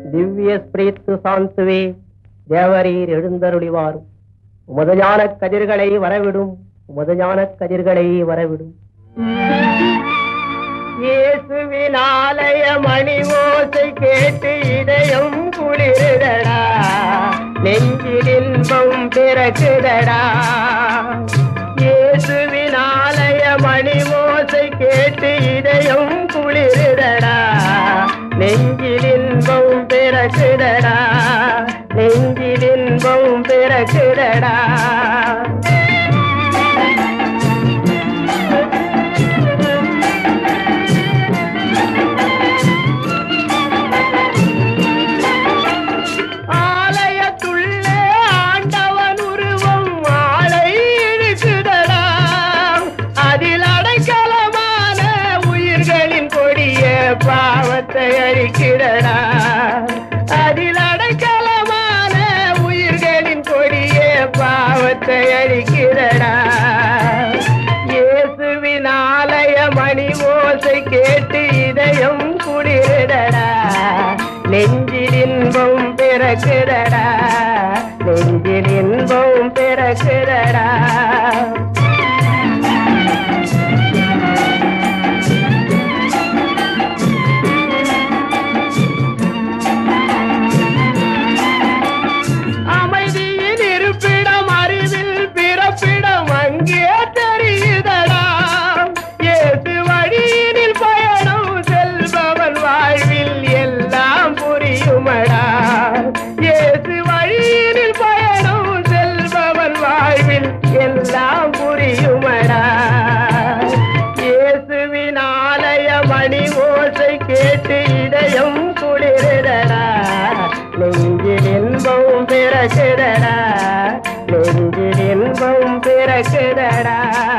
திவ்ய ஸ்பிரித்து சாந்துவே தேவரீர் எழுந்தருளிவாரும் உமது ஞானக் கதிர்களை வரவிடும் உமது ஞானக் கதிர்களை வரவிடும் இயேசுவின் ஆலய மணி ஓசை கேட்டு இதயம் குளிருதடா நெஞ்சில் இன்பம் பிறக்குதடா இயேசுவின் ஆலய மணி ஓசை கேட்டு இதயம் குளிருதடா நெஞ்சில் இன்பம் பிறக்குதடா நெஞ்சில் இன்பம் பிறக்குதடா ஆலயத்துள்ளே ஆண்டவன் உருவம் ஆளை இழுக்குதடா அதில் அடைக்கலமான உயிர்களின் கொடிய பாவத்தை அழிக்கிறடா அதில் அடைக்கலமான உயிர்களின் கொடிய பாவத்தை அழிக்கிறடா இயேசுவின் ஆலய மணி ஓசை கேட்டு இதயம் குளிரடா நெஞ்சில் இன்பம் பிறக்குதடா நெஞ்சில் இன்பம் பிறக்குதடா அமைதியின் இருப்பிடம் அறிவில் பிறப்பிடம் அங்கே தெரியுதடா ஏசு வழியினில் பயணம் செல்பவன் வாழ்வில் எல்லாம் புரியுமடா ஏசு வழியினில் பயணம் செல்பவன் வாழ்வில் எல்லாம் புரியுமடா இயேசுவின் ஆலய மணி ஓசை கேட்டு இதயம் குளிரடா நெஞ்சில் இன்பம் பிறக்குதடா நெஞ்சில் இன்பம் பிறக்குதடா